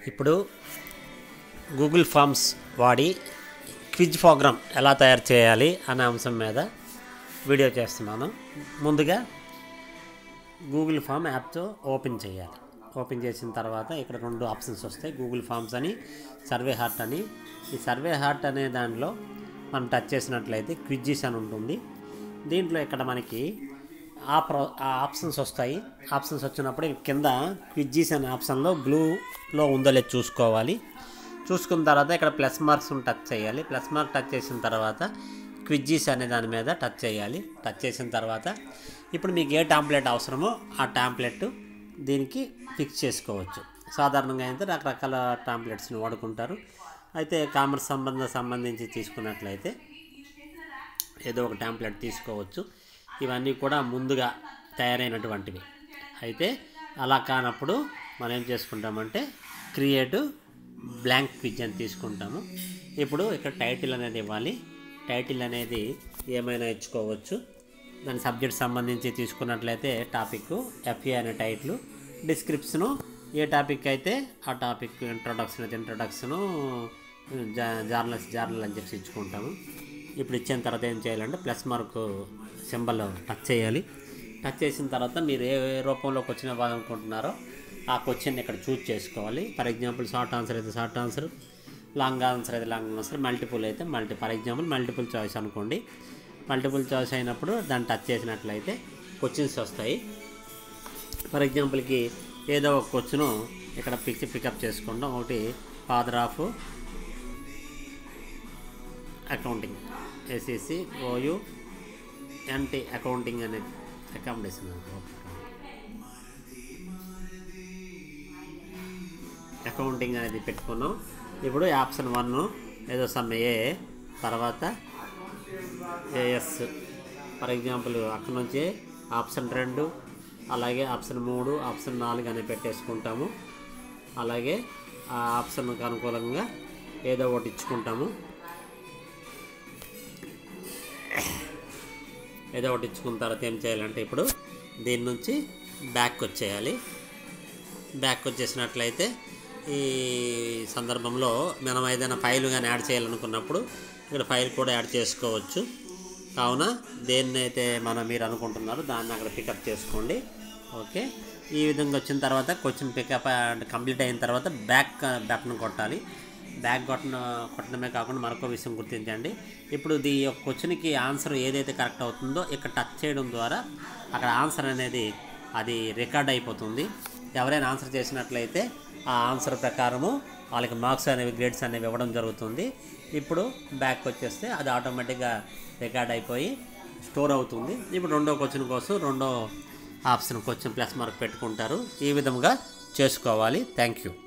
ఇప్పుడు Google forms వాడి quiz program ఎలా తయారు చేయాలి అనే అంశం మీద వీడియో చేస్తున్నాను ముందుగా గూగుల్ ఫామ్ యాప్తో ఓపెన్ చేయాలి ఓపెన్ చేసిన తర్వాత ఇక్కడ రెండు ఆప్షన్స్ వస్తాయి గూగుల్ ఫామ్స్ అని సర్వే హార్ట్ అని ఈ సర్వే హార్ట్ అనే దాంట్లో మనం టచ్ చేసినట్లయితే క్విజ్జెస్ అని ఉంటుంది దీంట్లో ఇక్కడ మనకి ఆ ప్రో ఆ ఆప్షన్స్ వస్తాయి ఆప్షన్స్ వచ్చినప్పుడు కింద క్విజ్జీస్ అనే ఆప్షన్లో బ్లూలో ఉందో లేదో చూసుకోవాలి చూసుకున్న తర్వాత ఇక్కడ ప్లస్ మార్క్స్ టచ్ చేయాలి ప్లస్ మార్క్ టచ్ చేసిన తర్వాత క్విజ్జీస్ అనే దాని మీద టచ్ చేయాలి టచ్ చేసిన తర్వాత ఇప్పుడు మీకు ఏ టాంప్లెట్ అవసరమో ఆ టాంప్లెట్ దీనికి ఫిక్స్ చేసుకోవచ్చు సాధారణంగా అయితే రకరకాల టాంప్లెట్స్ని వాడుకుంటారు అయితే కామర్స్ సంబంధ సంబంధించి తీసుకున్నట్లయితే ఏదో ఒక టాంప్లెట్ తీసుకోవచ్చు ఇవన్నీ కూడా ముందుగా తయారైనటువంటివి అయితే అలా కానప్పుడు మనం ఏం చేసుకుంటామంటే క్రియేట్ బ్లాంక్ క్విజ్ అని తీసుకుంటాము ఇప్పుడు ఇక్కడ టైటిల్ అనేది ఇవ్వాలి టైటిల్ అనేది ఏమైనా ఇచ్చుకోవచ్చు దాని సబ్జెక్ట్ సంబంధించి తీసుకున్నట్లయితే టాపిక్ ఎఫ్ఏ అనే టైటిల్ డిస్క్రిప్షను ఏ టాపిక్ అయితే ఆ టాపిక్ ఇంట్రొడక్షన్ అయితే ఇంట్రొడక్షను జార్నల్స్ జార్నల్ అని చెప్పి ఇచ్చుకుంటాము ఇప్పుడు ఇచ్చిన తర్వాత ఏం చేయాలంటే ప్లస్ మార్క్ సింబల్ టచ్ చేయాలి టచ్ చేసిన తర్వాత మీరు ఏ ఏ రూపంలో క్వశ్చన్ ఇవ్వాలనుకుంటున్నారో ఆ క్వశ్చన్ ఇక్కడ చూజ్ చేసుకోవాలి ఫర్ ఎగ్జాంపుల్ షార్ట్ ఆన్సర్ అయితే షార్ట్ ఆన్సర్ లాంగ్ ఆన్సర్ అయితే లాంగ్ ఆన్సర్ మల్టిపుల్ అయితే multi for example multiple choice అనుకోండి మల్టిపుల్ చాయిస్ అయినప్పుడు దాన్ని టచ్ చేసినట్లయితే క్వశ్చన్స్ వస్తాయి ఫర్ ఎగ్జాంపుల్కి ఏదో ఒక క్వశ్చన్ ఇక్కడ పిక్ పికప్ చేసుకుంటాం ఒకటి father of accounting ACC OU NT accounting అనే అకామిడేషన్ అకౌంటింగ్ అనేది పెట్టుకున్నాం ఇప్పుడు ఆప్షన్ వన్ ఏదో సమ్ ఏ తర్వాత ఏఎస్ ఫర్ ఎగ్జాంపుల్ అక్కడ నుంచి ఆప్షన్ రెండు అలాగే ఆప్షన్ మూడు ఆప్షన్ నాలుగు అని పెట్టేసుకుంటాము అలాగే ఆ ఆప్షన్కి అనుకూలంగా ఏదో ఒకటి ఇచ్చుకుంటాము ఏదో ఒకటి ఇచ్చుకున్న తర్వాత ఏం చేయాలంటే ఇప్పుడు దీని నుంచి బ్యాక్ వచ్చేయాలి బ్యాక్ వచ్చేసినట్లయితే ఈ సందర్భంలో మనం ఏదైనా ఫైల్ కానీ యాడ్ చేయాలనుకున్నప్పుడు ఇక్కడ ఫైల్ కూడా యాడ్ చేసుకోవచ్చు కావున దేన్ని అయితే మనం మీరు అనుకుంటున్నారో దాన్ని అక్కడ పికప్ చేసుకోండి ఓకే ఈ విధంగా వచ్చిన తర్వాత క్వశ్చన్ పికప్ కంప్లీట్ అయిన తర్వాత బ్యాక్ బటన్ కొట్టాలి బ్యాక్ కొట్టిన కొట్టడమే కాకుండా మరొక విషయం గుర్తించండి ఇప్పుడు ఈ యొక్క క్వశ్చన్కి ఆన్సర్ ఏదైతే కరెక్ట్ అవుతుందో ఇక్కడ టచ్ చేయడం ద్వారా అక్కడ ఆన్సర్ అనేది అది రికార్డ్ అయిపోతుంది ఎవరైనా ఆన్సర్ చేసినట్లయితే ఆ ఆన్సర్ ప్రకారము వాళ్ళకి మార్క్స్ అనేవి గ్రేడ్స్ అనేవి ఇవ్వడం జరుగుతుంది ఇప్పుడు బ్యాక్ వచ్చేస్తే అది ఆటోమేటిక్గా రికార్డ్ అయిపోయి స్టోర్ అవుతుంది ఇప్పుడు రెండో క్వశ్చన్ కోసం రెండో ఆప్షన్ క్వశ్చన్ ప్లస్ మార్క్ పెట్టుకుంటారు ఈ విధంగా చేసుకోవాలి థ్యాంక్ యూ